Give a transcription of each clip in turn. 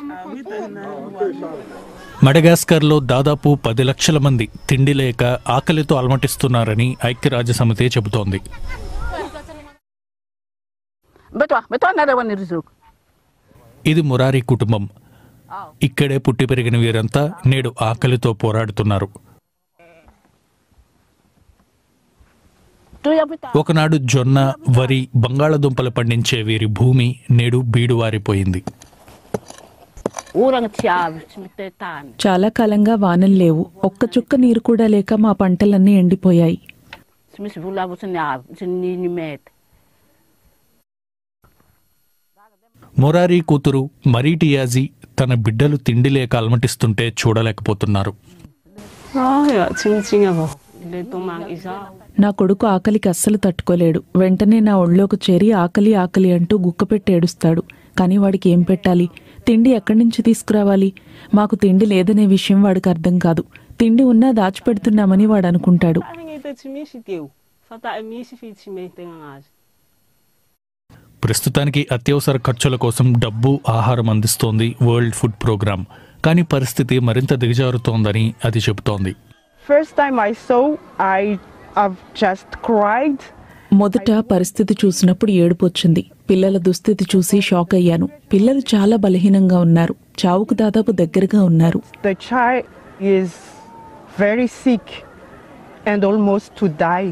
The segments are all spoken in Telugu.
మడగాస్కర్లో దాదాపు పది లక్షల మంది తిండి లేక ఆకలితో అలమటిస్తున్నారని ఐక్యరాజ్య సమితి చెబుతోంది Betul, betul ada wani rizuk. ఇది మురారి కుటుంబం ఇక్కడే పుట్టి పెరిగిన వీరంతా నేడు ఆకలితో పోరాడుతున్నారు Tu yang betul. ఒకనాడు జొన్న వరి బంగాళదుంపలు పండించే వీరి భూమి నేడు బీడువారిపోయింది Orang tiap semite tan. చాలా కాలంగా వానలు లేవు ఒక్క చుక్క నీరు కూడా లేక మా పంటలన్నీ ఎండిపోయాయి Semis bula bu seni ab, seni ni met. Morari కూతురు మరీటియాజీ తన బిడ్డలు తిండి లేక అలమటిస్తుంటే చూడలేకపోతున్నారు Ah ja, చింగ్ అవ్వ లేదు మాకు ఇసా నా కొడుకు ఆకలికి అస్సలు తట్టుకోలేడు వెంటనే నా ఒళ్ళోకి చేరి ఆకలి ఆకలి అంటూ గుక్కపెట్టి ఏడుస్తాడు కానీ వాడికి ఏం పెట్టాలి తిండి ఎక్కడి నుంచి తీసుకురావాలి మాకు తిండి లేదనే విషయం వాడికి అర్థం కాదు తిండి ఉన్నా దాచిపెడుతున్నామని వాడు అనుకుంటాడు అయితే చిమేసి తేవు ఫతా మీసి ఫీ చిమే తెంగాజ్ ప్రస్తుతానికి అత్యవసర ఖర్చుల కోసం డబ్బు ఆహారం అందిస్తోంది వరల్డ్ ఫుడ్ ప్రోగ్రాం కానీ పరిస్థితి మరింత దిగజారుతోందని అది చెబుతోంది First time I saw, I have just cried. మొదట పరిస్థితి చూసినప్పుడు ఏడుపు వచ్చింది పిల్లల దుస్థితి చూసి షాక్ అయ్యాను పిల్లలు చాలా బలహీనంగా ఉన్నారు చావుకు దాదాపు దగ్గరగా ఉన్నారు The child is very sick and almost to die.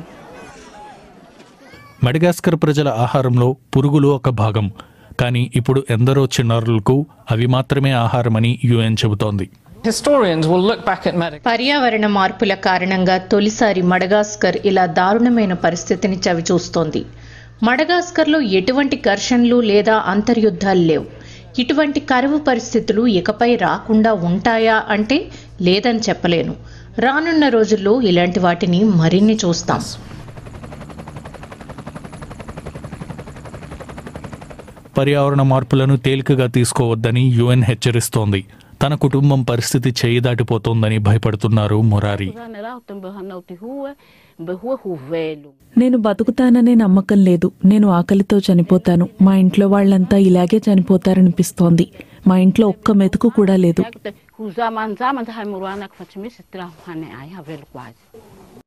Madagascar ప్రజల ఆహారంలో పురుగులు ఒక భాగం కానీ ఇప్పుడు ఎందరో చిన్నారులకు అవి మాత్రమే ఆహారమని యుఎన్ చెబుతోంది Historians will look back at Madagascar. పర్యావరణ మార్పుల కారణంగా తొలిసారి మడగాస్కర్ ఇలా దారుణమైన పరిస్థితిని చవిచూస్తోంది మడగాస్కర్లో ఎటువంటి ఘర్షణలు లేదా అంతర్యుద్ధాలు లేవు ఇటువంటి కరువు పరిస్థితులు ఇకపై రాకుండా ఉంటాయా అంటే లేదని చెప్పలేను రానున్న రోజుల్లో ఇలాంటి వాటిని మరిన్ని చూస్తాం పర్యావరణ మార్పులను తేలికగా తీసుకోవద్దని యుఎన్ హెచ్చరిస్తోంది తన కుటుంబం పరిస్థితి చేయి దాటిపోతోందని భయపడుతున్నారు Murari Sana ra utembehan na uti huwe, mbe huwe huvelu. నేను బతుకుతాననే నమ్మకం లేదు నేను ఆకలితో చనిపోతాను మా ఇంట్లో వాళ్ళంతా ఇలాగే చనిపోతారనిపిస్తోంది మా ఇంట్లో ఒక్క మెతుకు కూడా లేదు Hu zaman zaman sa hai murwana kwa chimisi tira hane ai havelu kwazi.